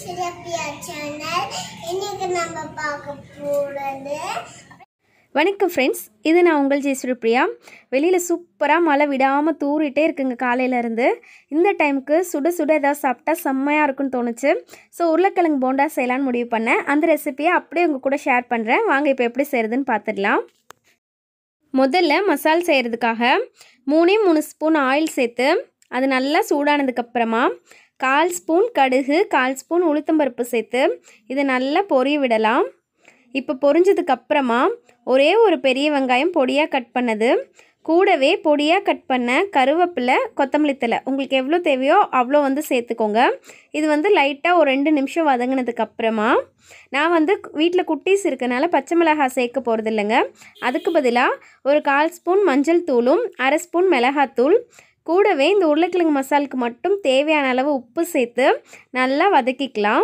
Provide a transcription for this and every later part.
சிறப்பியா channel இன்னைக்கு நம்ம பார்க்க போறது வணக்கம் ஃப்ரெண்ட்ஸ் இது நான் உங்கள் ஜெயஸ்வரி பிரியா வெளியில் சூப்பராக மழை விடாமல் தூறிட்டே இருக்குங்க காலையிலேருந்து இந்த டைமுக்கு சுட சுட ஏதாவது சாப்பிட்டா செம்மையாக இருக்கும்னு தோணுச்சு ஸோ உருளைக்கிழங்கு போண்டா செய்யலான்னு முடிவு பண்ணேன் அந்த ரெசிபியை அப்படியே உங்கள் கூட ஷேர் பண்ணுறேன் வாங்க இப்போ எப்படி செய்கிறதுன்னு பார்த்துடலாம் முதல்ல மசால் செய்கிறதுக்காக மூணே மூணு ஸ்பூன் ஆயில் சேர்த்து அது நல்லா சூடானதுக்கப்புறமா கால் ஸ்பூன் கடுகு கால் ஸ்பூன் உளுத்தம்பருப்பு சேர்த்து இதை நல்லா பொரிய விடலாம் இப்போ பொரிஞ்சதுக்கப்புறமா ஒரே ஒரு பெரிய வெங்காயம் பொடியாக கட் பண்ணது கூடவே பொடியாக கட் பண்ண கருவேப்பிலை கொத்தமல்லி தழை உங்களுக்கு எவ்வளோ தேவையோ அவ்வளோ வந்து சேர்த்துக்கோங்க இது வந்து லைட்டாக ஒரு ரெண்டு நிமிஷம் வதங்கினதுக்கு அப்புறமா நான் வந்து வீட்டில் குட்டீஸ் இருக்கனால பச்சை மிளகாய் சேர்க்க போகிறது இல்லைங்க அதுக்கு பதிலாக ஒரு கால் ஸ்பூன் மஞ்சள் தூளும் அரை ஸ்பூன் மிளகாத்தூள் கூடவே இந்த உருளைக்கிழங்கு மசாலுக்கு மட்டும் தேவையான அளவு உப்பு சேர்த்து நல்லா வதக்கிக்கலாம்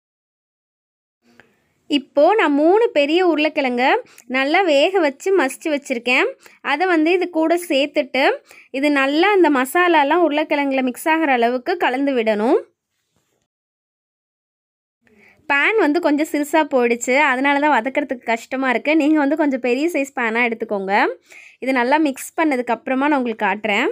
இப்போது நான் மூணு பெரிய உருளைக்கிழங்க நல்லா வேக வச்சு மசிச்சு வச்சுருக்கேன் அதை வந்து இது கூட சேர்த்துட்டு இது நல்லா இந்த மசாலாலாம் உருளைக்கிழங்குல மிக்ஸ் ஆகிற அளவுக்கு கலந்து விடணும் பேன் வந்து கொஞ்சம் சிறுசாக போயிடுச்சு அதனால தான் வதக்கிறதுக்கு கஷ்டமாக இருக்குது நீங்கள் வந்து கொஞ்சம் பெரிய சைஸ் பேனாக எடுத்துக்கோங்க இது நல்லா மிக்ஸ் பண்ணதுக்கப்புறமா நான் உங்களுக்கு காட்டுறேன்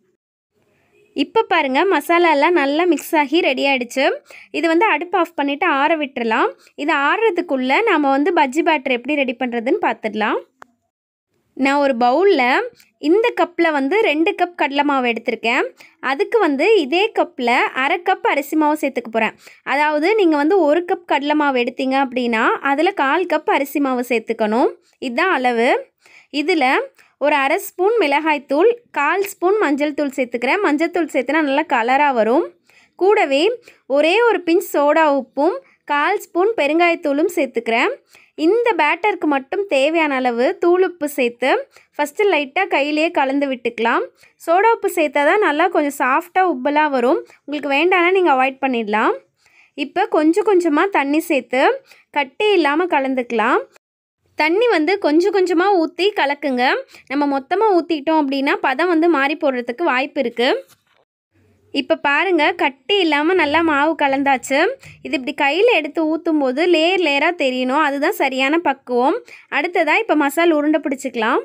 இப்போ பாருங்கள் மசாலாலாம் நல்லா மிக்ஸ் ஆகி ரெடி ஆகிடுச்சு இது வந்து அடுப்பு ஆஃப் பண்ணிவிட்டு ஆற விட்டுறலாம் இது ஆறுறதுக்குள்ளே நாம் வந்து பஜ்ஜி பேட்டர் எப்படி ரெடி பண்ணுறதுன்னு பார்த்துடலாம் நான் ஒரு பவுலில் இந்த கப்பில் வந்து ரெண்டு கப் கடலை மாவு எடுத்திருக்கேன் அதுக்கு வந்து இதே கப்பில் அரை கப் அரிசி மாவு சேர்த்துக்க போகிறேன் அதாவது நீங்கள் வந்து ஒரு கப் கடலை மாவு எடுத்தீங்க அப்படின்னா அதில் கால் கப் அரிசி மாவு சேர்த்துக்கணும் இதுதான் அளவு இதில் ஒரு அரை ஸ்பூன் மிளகாய்த்தூள் கால் ஸ்பூன் மஞ்சள் தூள் சேர்த்துக்கிறேன் மஞ்சள் தூள் சேர்த்துனா நல்லா கலராக வரும் கூடவே ஒரே ஒரு பிஞ்ச் சோடா உப்பும் கால் ஸ்பூன் பெருங்காயத்தூளும் சேர்த்துக்கிறேன் இந்த பேட்டருக்கு மட்டும் தேவையான அளவு தூள் உப்பு சேர்த்து ஃபஸ்ட்டு லைட்டாக கையிலேயே கலந்து விட்டுக்கலாம் சோடா உப்பு சேர்த்தா தான் நல்லா கொஞ்சம் சாஃப்டாக உப்பலாக வரும் உங்களுக்கு வேண்டானா நீங்கள் அவாய்ட் பண்ணிடலாம் இப்போ கொஞ்சம் கொஞ்சமாக தண்ணி சேர்த்து கட்டி இல்லாமல் கலந்துக்கலாம் தண்ணி வந்து கொஞ்சம் கொஞ்சமாக ஊற்றி கலக்குங்க நம்ம மொத்தமாக ஊற்றிட்டோம் அப்படின்னா பதம் வந்து மாறி போடுறதுக்கு வாய்ப்பு இருக்குது இப்போ பாருங்கள் கட்டி இல்லாமல் நல்லா மாவு கலந்தாச்சு இது இப்படி கையில் எடுத்து ஊற்றும் போது லேயர் லேயராக தெரியணும் அதுதான் சரியான பக்குவம் அடுத்ததாக இப்போ மசால் உருண்டை பிடிச்சிக்கலாம்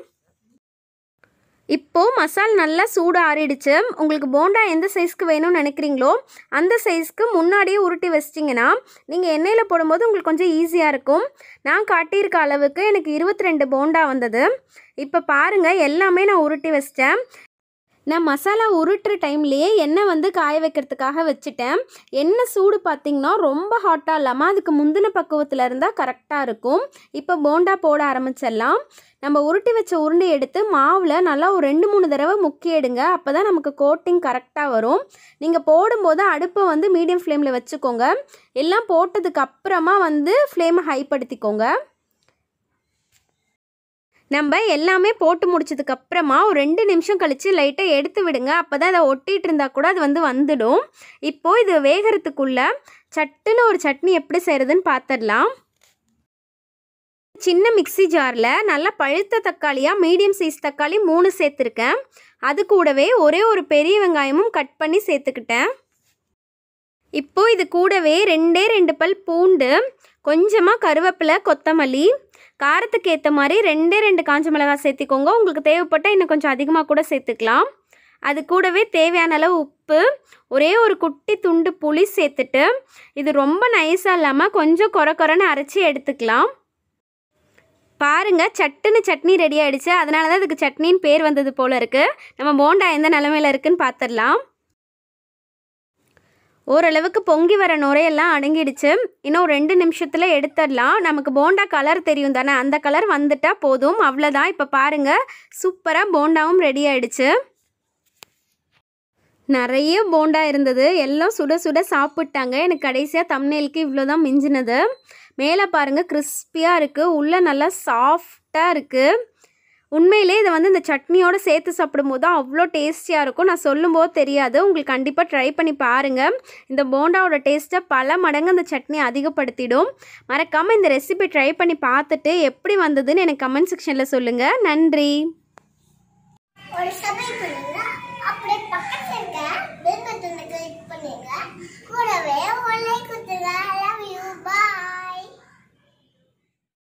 இப்போது மசால் நல்லா சூடு ஆறிடுச்சு உங்களுக்கு போண்டா எந்த சைஸ்க்கு வேணும்னு நினைக்கிறீங்களோ அந்த சைஸ்க்கு முன்னாடியே உருட்டி வச்சிட்டிங்கன்னா நீங்கள் எண்ணெயில் போடும்போது உங்களுக்கு கொஞ்சம் ஈஸியாக இருக்கும் நான் காட்டியிருக்க அளவுக்கு எனக்கு இருபத்தி ரெண்டு போண்டா வந்தது இப்போ பாருங்கள் எல்லாமே நான் உருட்டி வச்சிட்டேன் நான் மசாலா உருட்டுற டைம்லேயே எண்ணெய் வந்து காய வைக்கிறதுக்காக வச்சுட்டேன் எண்ணெய் சூடு பார்த்திங்கன்னா ரொம்ப ஹாட்டாக இல்லாமல் அதுக்கு முந்தின பக்குவத்தில் இருந்தால் கரெக்டாக இருக்கும் இப்போ போண்டா போட ஆரம்பிச்சிடலாம் நம்ம உருட்டி வச்ச உருண்டை எடுத்து மாவில் நல்லா ஒரு ரெண்டு மூணு தடவை முக்கி எடுங்க அப்போ தான் நமக்கு கோட்டிங் கரெக்டாக வரும் நீங்கள் போடும்போது அடுப்பை வந்து மீடியம் ஃப்ளேமில் வச்சுக்கோங்க எல்லாம் போட்டதுக்கு அப்புறமா வந்து ஃப்ளேமை ஹைப்படுத்திக்கோங்க நம்ம எல்லாமே போட்டு முடிச்சதுக்கு அப்புறமா ஒரு ரெண்டு நிமிஷம் கழித்து லைட்டாக எடுத்து விடுங்க அப்போ தான் அதை ஒட்டிகிட்டு இருந்தால் கூட அது வந்து வந்துடும் இப்போது இது வேகிறதுக்குள்ள சட்டுன்னு ஒரு சட்னி எப்படி செய்கிறதுன்னு பார்த்துடலாம் சின்ன மிக்ஸி ஜாரில் நல்லா பழுத்த தக்காளியாக மீடியம் சைஸ் தக்காளி மூணு சேர்த்துருக்கேன் அது கூடவே ஒரே ஒரு பெரிய வெங்காயமும் கட் பண்ணி சேர்த்துக்கிட்டேன் இப்போது இது கூடவே ரெண்டே ரெண்டு பல் பூண்டு கொஞ்சமாக கருவேப்பிலை கொத்தமல்லி காரத்துக்கு ஏற்ற மாதிரி ரெண்டே ரெண்டு காஞ்ச மிளகாய் சேர்த்திக்கோங்க உங்களுக்கு தேவைப்பட்டால் இன்னும் கொஞ்சம் அதிகமாக கூட சேர்த்துக்கலாம் அது கூடவே தேவையான அளவு உப்பு ஒரே ஒரு குட்டி துண்டு புளி சேர்த்துட்டு இது ரொம்ப நைஸாக இல்லாமல் கொஞ்சம் கொர கொரன்னு அரைச்சி எடுத்துக்கலாம் பாருங்கள் சட்டுன்னு சட்னி ரெடி ஆகிடுச்சு அதனால தான் இதுக்கு சட்னின்னு பேர் வந்தது போல் இருக்குது நம்ம போண்டா எந்த நிலமையில இருக்குன்னு பார்த்துடலாம் ஓரளவுக்கு பொங்கி வர நுரையெல்லாம் அடங்கிடுச்சு இன்னும் ரெண்டு நிமிஷத்தில் எடுத்துடலாம் நமக்கு போண்டா கலர் தெரியும் தானே அந்த கலர் வந்துட்டால் போதும் அவ்வளோதான் இப்போ பாருங்கள் சூப்பராக போண்டாவும் ரெடி ஆயிடுச்சு நிறைய போண்டா இருந்தது எல்லாம் சுட சுட சாப்பிட்டாங்க எனக்கு கடைசியாக தம்னேலுக்கு இவ்வளோ தான் மிஞ்சினது மேலே பாருங்கள் கிறிஸ்பியாக இருக்குது உள்ளே நல்லா சாஃப்டாக இருக்குது உண்மையிலே இதை வந்து இந்த சட்னியோடு சேர்த்து சாப்பிடும்போது தான் அவ்வளோ டேஸ்டியாக இருக்கும் நான் சொல்லும்போது தெரியாது உங்களுக்கு கண்டிப்பாக ட்ரை பண்ணி பாருங்கள் இந்த போண்டாவோட டேஸ்ட்டை பல மடங்கு அந்த சட்னி அதிகப்படுத்திடும் மறக்காமல் இந்த ரெசிபி ட்ரை பண்ணி பார்த்துட்டு எப்படி வந்ததுன்னு எனக்கு கமெண்ட் செக்ஷனில் சொல்லுங்கள் நன்றி ஒரு சபை பண்ணுங்க அப்படியே பக்கத்துல இருக்க பெல் பட்டனை கிளிக் பண்ணுங்க கூடவே ஒரு